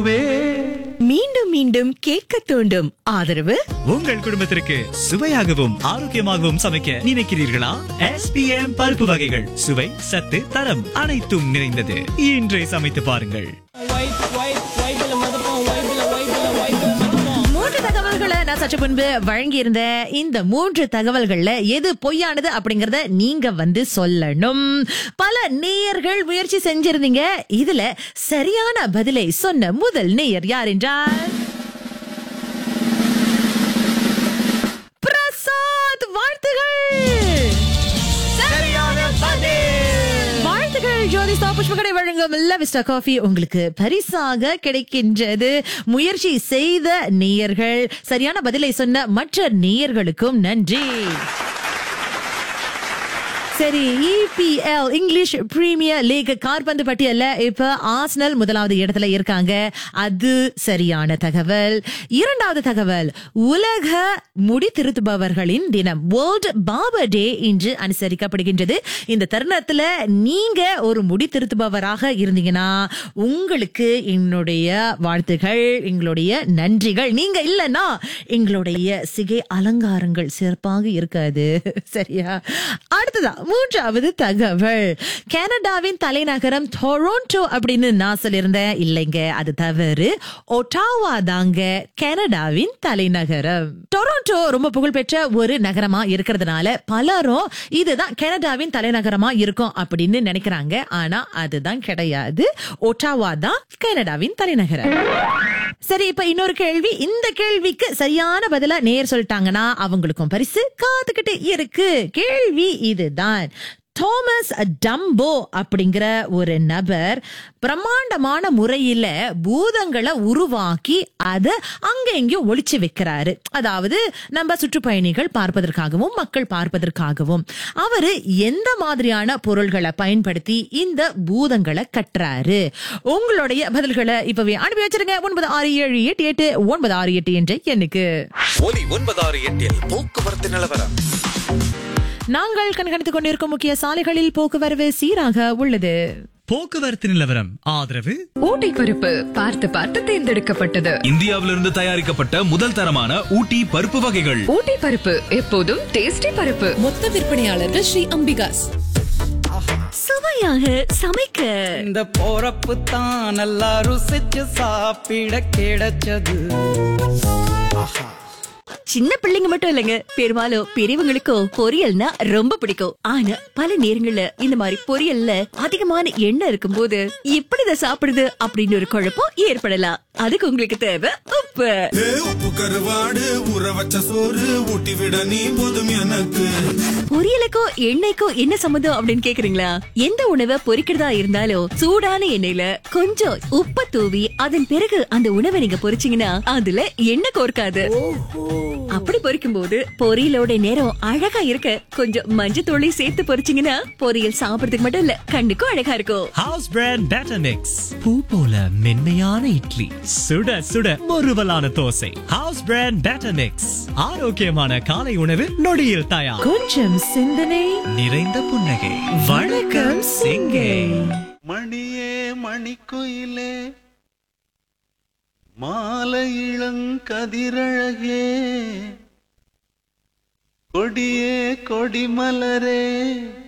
பூவே மீண்டும் மீண்டும் கேட்க தூண்டும் ஆதரவு உங்கள் குடும்பத்திற்கு சுவையாகவும் ஆரோக்கியமாகவும் சமைக்க நினைக்கிறீர்களா எஸ்பிஎம் பருப்பு வகைகள் சுவை சத்து தரம் அனைத்தும் நிறைந்தது இன்றே சமைத்து பாருங்கள் மூன்று தகவல்களை நான் சற்று முன்பு வழங்கியிருந்த இந்த மூன்று தகவல்கள்ல எது பொய்யானது அப்படிங்கறத நீங்க வந்து சொல்லணும் பல நேயர்கள் முயற்சி செஞ்சிருந்தீங்க இதுல சரியான பதிலை சொன்ன முதல் நேயர் யார் என்றால் பிரசாத் வாழ்த்துகள் வாழ்த்துக்கள் ஜோதிஸ்தா புஷ்பகடை வழங்கும் லவிஸ்டா காஃபி உங்களுக்கு பரிசாக கிடைக்கின்றது முயற்சி செய்த நேயர்கள் சரியான பதிலை சொன்ன மற்ற நேயர்களுக்கும் நன்றி சரி இபிஎல் இங்கிலீஷ் பிரீமியர் லீக் கார்பந்து பட்டியல்ல இப்ப ஆஸ்னல் முதலாவது இடத்துல இருக்காங்க அது சரியான தகவல் இரண்டாவது தகவல் உலக முடி திருத்துபவர்களின் தினம் வேர்ல்ட் பார்பர் டே இன்று அனுசரிக்கப்படுகின்றது இந்த தருணத்துல நீங்க ஒரு முடி திருத்துபவராக இருந்தீங்கன்னா உங்களுக்கு என்னுடைய வாழ்த்துகள் எங்களுடைய நன்றிகள் நீங்க இல்லைன்னா எங்களுடைய சிகை அலங்காரங்கள் சிறப்பாக இருக்காது சரியா அடுத்ததா மூன்றாவது தகவல் கனடாவின் தலைநகரம் டொரோண்டோ அப்படின்னு நான் சொல்லியிருந்தேன் இல்லைங்க அது தவறு ஒட்டாவா தாங்க கனடாவின் தலைநகரம் டொரோண்டோ ரொம்ப புகழ்பெற்ற ஒரு நகரமா இருக்கிறதுனால பலரும் இதுதான் கனடாவின் தலைநகரமா இருக்கும் அப்படின்னு நினைக்கிறாங்க ஆனா அதுதான் கிடையாது ஒட்டாவா தான் கனடாவின் தலைநகரம் சரி இப்ப இன்னொரு கேள்வி இந்த கேள்விக்கு சரியான பதிலா நேர் சொல்லிட்டாங்கன்னா அவங்களுக்கும் பரிசு காத்துக்கிட்டு இருக்கு கேள்வி இதுதான் தோமஸ் டம்போ அப்படிங்கிற ஒரு நபர் பிரம்மாண்டமான முறையில பூதங்களை உருவாக்கி அதை அங்க எங்கேயும் ஒளிச்சு வைக்கிறாரு அதாவது நம்ம சுற்றுப்பயணிகள் பார்ப்பதற்காகவும் மக்கள் பார்ப்பதற்காகவும் அவரு எந்த மாதிரியான பொருள்களை பயன்படுத்தி இந்த பூதங்களை கட்டுறாரு உங்களுடைய பதில்களை இப்பவே அனுப்பி வச்சிருங்க ஒன்பது ஆறு ஏழு எட்டு எட்டு ஒன்பது ஆறு எட்டு என்ற எண்ணுக்கு ஒலி ஒன்பதாறு எட்டில் போக்குவரத்து நிலவரம் நாங்கள் கண்காணித்துக் கொண்டிருக்கும் முக்கிய சாலைகளில் போக்குவரவு சீராக உள்ளது போக்குவரத்து நிலவரம் ஆதரவு ஊட்டி பருப்பு பார்த்து பார்த்து தேர்ந்தெடுக்கப்பட்டது இந்தியாவிலிருந்து தயாரிக்கப்பட்ட முதல் தரமான ஊட்டி பருப்பு வகைகள் ஊட்டி பருப்பு எப்போதும் டேஸ்டி பருப்பு மொத்த விற்பனையாளர்கள் ஸ்ரீ அம்பிகாஸ் சுவையாக சமைக்க இந்த போறப்பு தான் நல்லா ருசிச்சு சாப்பிட கிடைச்சது சின்ன பிள்ளைங்க மட்டும் இல்லைங்க பெரும்பாலும் பெரியவங்களுக்கோ பொரியல்னா ரொம்ப பிடிக்கும் ஆனா பல நேரங்கள்ல இந்த மாதிரி பொரியல்ல அதிகமான எண்ணெய் இருக்கும்போது எப்படி இதை சாப்பிடுது அப்படின்னு ஒரு குழப்பம் ஏற்படலாம் அதுக்கு உங்களுக்கு தேவை உப்பு உப்பு கருவாடு ஊற வச்ச சோறு ஊட்டி விட நீ போதும் எனக்கு பொரியலுக்கோ எண்ணெய்க்கோ என்ன சம்மந்தம் அப்படின்னு கேக்குறீங்களா எந்த உணவை பொரிக்கிறதா இருந்தாலும் சூடான எண்ணெயில கொஞ்சம் உப்ப தூவி அதன் பிறகு அந்த உணவை நீங்க பொரிச்சீங்கன்னா அதுல எண்ணெய் கோர்க்காது அப்படி பொரிக்கும் போது பொரியலோட நேரம் அழகா இருக்க கொஞ்சம் மஞ்சத்தூளையும் சேர்த்து பொரிச்சீங்கன்னா பொரியல் சாப்பிடறதுக்கு மட்டும் இல்ல கண்ணுக்கும் அழகா இருக்கும் ஹவுஸ் பிராண்ட் பேட்டர் மிக்ஸ் பூ போல மென்மையான இட்லி சுட சுட முறுவலான dosa house brand batter mix ஆரோக்கியமான காலை உணவு நொடியில் தயார் கொஞ்சம் சிந்தனை நிறைந்த புன்னகை வணக்கம் சிங்கே மணியே மணிக்குயிலே மாலை இளங்கதிரழகே கொடியே கொடிமலரே